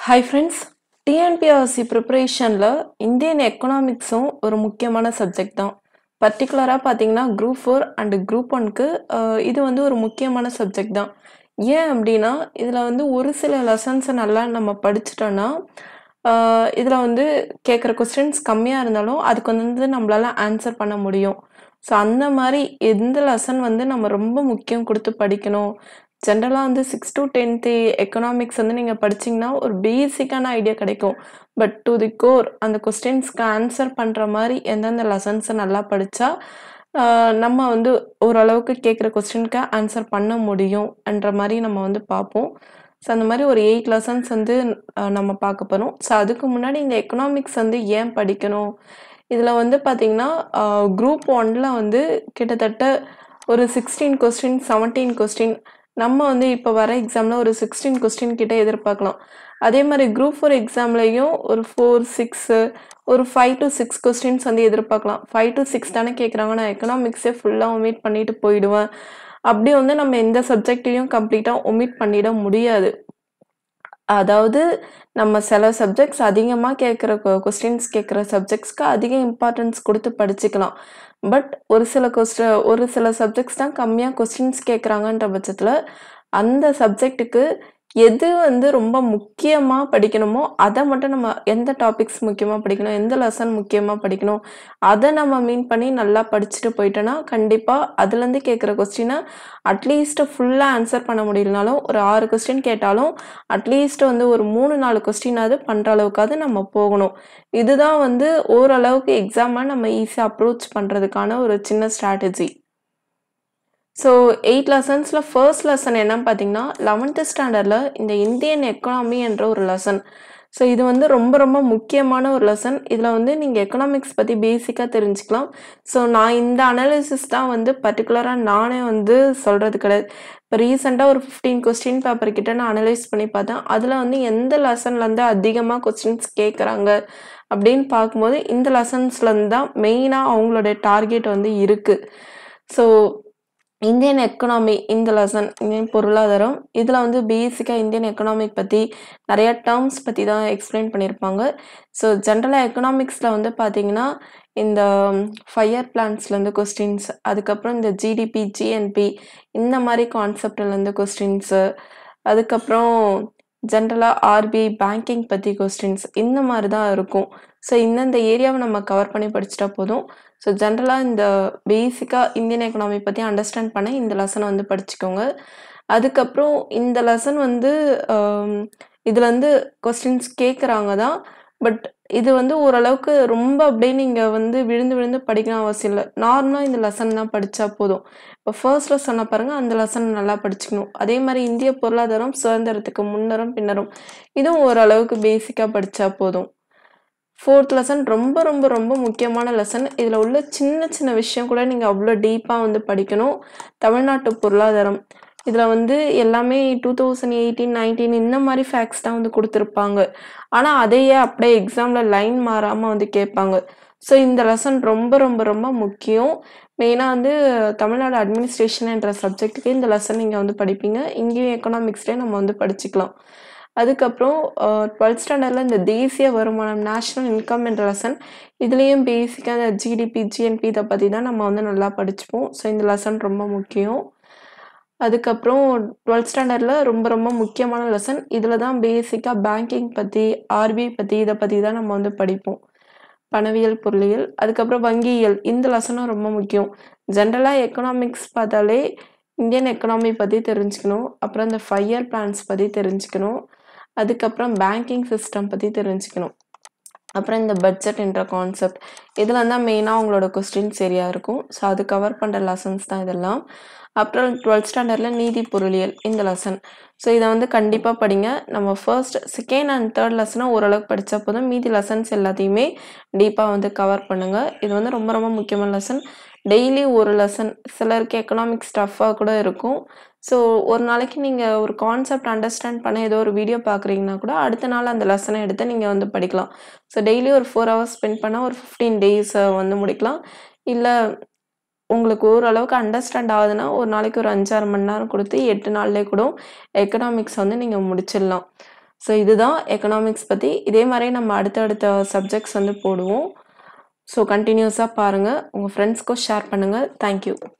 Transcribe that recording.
hi friends TNPSC ப்ரிப்பரேஷனில் Indian எக்கனாமிக்ஸும் ஒரு முக்கியமான சப்ஜெக்ட் தான் பர்டிகுலராக பார்த்தீங்கன்னா குரூப் ஃபோர் அண்டு குரூப் ஒன்க்கு இது வந்து ஒரு முக்கியமான சப்ஜெக்ட் தான் ஏன் அப்படின்னா இதில் வந்து ஒரு சில லெசன்ஸை நல்லா நம்ம படிச்சிட்டோன்னா இதில் வந்து கேட்குற கொஸ்டின்ஸ் கம்மியாக இருந்தாலும் அதுக்கு வந்து நம்மளால ஆன்சர் பண்ண முடியும் ஸோ அந்த மாதிரி எந்த லெசன் வந்து நம்ம ரொம்ப முக்கியம் கொடுத்து படிக்கணும் ஜென்ரலாக வந்து சிக்ஸ் டு டென்த்து எக்கனாமிக்ஸ் வந்து நீங்கள் படிச்சிங்கன்னா ஒரு பேசிக்கான ஐடியா கிடைக்கும் பட் டு தி கோர் அந்த கொஸ்டின்ஸ்க்கு ஆன்சர் பண்ணுற மாதிரி எந்தெந்த லெசன்ஸை நல்லா படித்தா நம்ம வந்து ஓரளவுக்கு கேட்குற கொஸ்டினுக்கு ஆன்சர் பண்ண முடியும் என்ற மாதிரி நம்ம வந்து பார்ப்போம் ஸோ அந்த மாதிரி ஒரு எயிட் லெசன்ஸ் வந்து அஹ், நம்ம பார்க்க போகிறோம் ஸோ அதுக்கு முன்னாடி இந்த எக்கனாமிக்ஸ் வந்து ஏன் படிக்கணும் இதில் வந்து பார்த்திங்கன்னா குரூப் ஒன்ல வந்து கிட்டத்தட்ட ஒரு சிக்ஸ்டீன் கொஸ்டின் செவன்டீன் கொஸ்டின் நம்ம வந்து இப்போ வர எக்ஸாமில் ஒரு சிக்ஸ்டீன் கொஸ்டின் கிட்ட எதிர்பார்க்கலாம் அதே மாதிரி குரூப் ஃபோர் எக்ஸாம்லேயும் ஒரு ஃபோர் சிக்ஸு ஒரு ஃபைவ் டு சிக்ஸ் கொஸ்டின்ஸ் வந்து எதிர்பார்க்கலாம் ஃபைவ் டு சிக்ஸ் தானே கேட்குறாங்க நான் எக்கனாமிக்ஸே ஃபுல்லாக ஒமிட் பண்ணிட்டு போயிடுவேன் அப்படி வந்து நம்ம எந்த சப்ஜெக்டையும் கம்ப்ளீட்டாக ஒமிட் பண்ணிட முடியாது அதாவது நம்ம சில சப்ஜெக்ட்ஸ் அதிகமாக கேட்குற கொஸ்டின்ஸ் கேட்குற சப்ஜெக்ட்ஸ்க்கு அதிக இம்பார்ட்டன்ஸ் கொடுத்து படிச்சுக்கலாம் பட் ஒரு சில கொஸ்ட ஒரு சில சப்ஜெக்ட்ஸ் தான் கம்மியாக கொஸ்டின்ஸ் கேட்குறாங்கன்ற பட்சத்தில் அந்த சப்ஜெக்ட்டுக்கு எது வந்து ரொம்ப முக்கியமாக படிக்கணுமோ அதை மட்டும் நம்ம எந்த டாபிக்ஸ் முக்கியமாக படிக்கணும் எந்த லெசன் முக்கியமாக படிக்கணும் அதை நம்ம மீன் பண்ணி நல்லா படிச்சுட்டு போயிட்டோன்னா கண்டிப்பாக அதுலேருந்து கேட்குற கொஸ்டினை அட்லீஸ்ட் ஃபுல்லாக ஆன்சர் பண்ண முடியலனாலும் ஒரு ஆறு கொஸ்டின் கேட்டாலும் அட்லீஸ்ட் வந்து ஒரு மூணு நாலு கொஸ்டினாவது பண்ணுற அளவுக்காவது நம்ம போகணும் இதுதான் வந்து ஓரளவுக்கு எக்ஸாமை நம்ம ஈஸியாக அப்ரோச் பண்ணுறதுக்கான ஒரு சின்ன ஸ்ட்ராட்டஜி ஸோ எயிட் லெசன்ஸில் ஃபர்ஸ்ட் லெசன் என்னன்னு பார்த்தீங்கன்னா லெவன்த்து ஸ்டாண்டர்டில் இந்த இந்தியன் எக்கனாமி என்ற ஒரு லெசன் ஸோ இது வந்து ரொம்ப ரொம்ப முக்கியமான ஒரு லெசன் இதில் வந்து நீங்கள் எக்கனாமிக்ஸ் பற்றி பேசிக்காக தெரிஞ்சுக்கலாம் ஸோ நான் இந்த அனாலிசிஸ் தான் வந்து பர்டிகுலராக நானே வந்து சொல்கிறது கிடையாது இப்போ ரீசெண்டாக ஒரு ஃபிஃப்டீன் கொஸ்டின் பேப்பர் கிட்ட நான் அனலைஸ் பண்ணி பார்த்தேன் அதில் வந்து எந்த லெசன்லேருந்து அதிகமாக கொஸ்டின்ஸ் கேட்குறாங்க அப்படின்னு பார்க்கும்போது இந்த லெசன்ஸ்லேருந்து தான் மெயினாக அவங்களோட டார்கெட் வந்து இருக்குது ஸோ இந்தியன் எக்கனாமி இந்த லெசன் இந்தியன் பொருளாதாரம் இதில் வந்து பேசிக்காக இந்தியன் எக்கனாமிக் பற்றி நிறைய டேர்ம்ஸ் பற்றி தான் எக்ஸ்பிளைன் பண்ணியிருப்பாங்க ஸோ ஜென்ரலாக எக்கனாமிக்ஸில் வந்து பார்த்தீங்கன்னா இந்த ஃபயர் பிளான்ஸ்லேருந்து கொஸ்டின்ஸ் அதுக்கப்புறம் இந்த ஜிடிபி ஜிஎன்பி இந்த மாதிரி கான்செப்ட்லேருந்து கொஸ்டின்ஸு அதுக்கப்புறம் ஜென்ரலாக ஆர்பிஐ பேங்கிங் பற்றி கொஸ்டின்ஸ் இந்த மாதிரி தான் இருக்கும் ஸோ இந்தந்த ஏரியாவை நம்ம கவர் பண்ணி படிச்சிட்டா போதும் ஸோ ஜென்ரலாக இந்த பேசிக்காக இந்தியன் எக்கனாமி பற்றி அண்டர்ஸ்டாண்ட் பண்ண இந்த லெசனை வந்து படிச்சுக்கோங்க அதுக்கப்புறம் இந்த லெசன் வந்து இதில் வந்து கொஸ்டின்ஸ் கேட்குறாங்க தான் பட் இது வந்து ஓரளவுக்கு ரொம்ப அப்படியே நீங்கள் வந்து விழுந்து விழுந்து படிக்கணும் அவசியம் இல்லை நார்மலாக இந்த லெசன் தான் படித்தா போதும் இப்போ ஃபர்ஸ்ட் லெசனை பாருங்கள் அந்த லெசன் நல்லா படிச்சுக்கணும் அதே மாதிரி இந்திய பொருளாதாரம் சுதந்திரத்துக்கு முன்னரும் பின்னரும் இதுவும் ஓரளவுக்கு பேசிக்காக படித்தா போதும் ஃபோர்த் லெசன் ரொம்ப ரொம்ப ரொம்ப முக்கியமான லெசன் இதில் உள்ள சின்ன சின்ன விஷயம் கூட நீங்கள் அவ்வளோ டீப்பாக வந்து படிக்கணும் தமிழ்நாட்டு பொருளாதாரம் இதில் வந்து எல்லாமே டூ தௌசண்ட் எயிட்டீன் நைன்டீன் இந்த மாதிரி ஃபேக்ட்ஸ் தான் வந்து கொடுத்துருப்பாங்க ஆனால் அதையே அப்படியே எக்ஸாமில் லைன் மாறாமல் வந்து கேட்பாங்க ஸோ இந்த லெசன் ரொம்ப ரொம்ப ரொம்ப முக்கியம் மெயினாக வந்து தமிழ்நாடு அட்மினிஸ்ட்ரேஷன் என்ற சப்ஜெக்ட்டுக்கு இந்த லெசன் நீங்கள் வந்து படிப்பீங்க இங்கேயும் எக்கனாமிக்ஸ்லேயே நம்ம வந்து படிச்சுக்கலாம் அதுக்கப்புறம் டுவெல்த் ஸ்டாண்டர்டில் இந்த தேசிய வருமானம் நேஷ்னல் இன்கம் என்ற லெசன் இதுலேயும் பேசிக்காக இந்த ஜிடிபி ஜிஎன்பி இதை பற்றி தான் நம்ம வந்து நல்லா படிச்சுப்போம் ஸோ இந்த லெசன் ரொம்ப முக்கியம் அதுக்கப்புறம் டுவெல்த் ஸ்டாண்டர்டில் ரொம்ப ரொம்ப முக்கியமான லெசன் இதில் தான் பேசிக்காக பேங்கிங் பற்றி ஆர்பிஐ பற்றி இதை பற்றி தான் நம்ம வந்து படிப்போம் பணவியல் பொருளியல் அதுக்கப்புறம் வங்கியியல் இந்த லெசனும் ரொம்ப முக்கியம் ஜென்ரலாக எக்கனாமிக்ஸ் பார்த்தாலே இந்தியன் எக்கனாமி பற்றி தெரிஞ்சுக்கணும் அப்புறம் இந்த ஃபயர் பிளான்ஸ் பற்றி தெரிஞ்சுக்கணும் அதுக்கப்புறம் பேங்கிங் சிஸ்டம் பற்றி தெரிஞ்சுக்கணும் அப்புறம் இந்த பட்ஜெட் என்ற கான்செப்ட் இதில் தான் மெயினாக உங்களோட கொஸ்டின் சரியாக இருக்கும் ஸோ அது கவர் பண்ணுற லெசன்ஸ் தான் இதெல்லாம் அப்புறம் டுவெல்த் ஸ்டாண்டர்டில் நீதி பொருளியல் இந்த லெசன் ஸோ இதை வந்து கண்டிப்பாக படிங்க நம்ம ஃபர்ஸ்ட் செகண்ட் அண்ட் தேர்ட் லெசனை ஓரளவுக்கு படித்தா போதும் மீதி லெசன்ஸ் எல்லாத்தையுமே டீப்பாக வந்து கவர் பண்ணுங்கள் இது வந்து ரொம்ப ரொம்ப முக்கியமான லெசன் டெய்லி ஒரு லெசன் சிலருக்கு எக்கனாமிக்ஸ் டஃப்பாக கூட இருக்கும் ஸோ ஒரு நாளைக்கு நீங்கள் ஒரு கான்செப்ட் அண்டர்ஸ்டாண்ட் பண்ண ஏதோ ஒரு வீடியோ பார்க்குறீங்கன்னா கூட அடுத்த நாள் அந்த லெசனை எடுத்து நீங்கள் வந்து படிக்கலாம் ஸோ டெய்லி ஒரு ஃபோர் ஹவர்ஸ் ஸ்பெண்ட் பண்ணால் ஒரு ஃபிஃப்டீன் டேஸ் வந்து முடிக்கலாம் இல்லை உங்களுக்கு ஓரளவுக்கு அண்டர்ஸ்டாண்ட் ஆகுதுன்னா ஒரு நாளைக்கு ஒரு அஞ்சாறு மணி நேரம் கொடுத்து எட்டு நாள்லேயே கூட எக்கனாமிக்ஸ் வந்து நீங்கள் முடிச்சிடலாம் ஸோ இதுதான் எக்கனாமிக்ஸ் பற்றி இதே மாதிரி நம்ம அடுத்தடுத்த சப்ஜெக்ட்ஸ் வந்து போடுவோம் ஸோ கண்டினியூஸாக பாருங்கள் உங்கள் ஃப்ரெண்ட்ஸ்க்கும் ஷேர் பண்ணுங்கள் தேங்க்யூ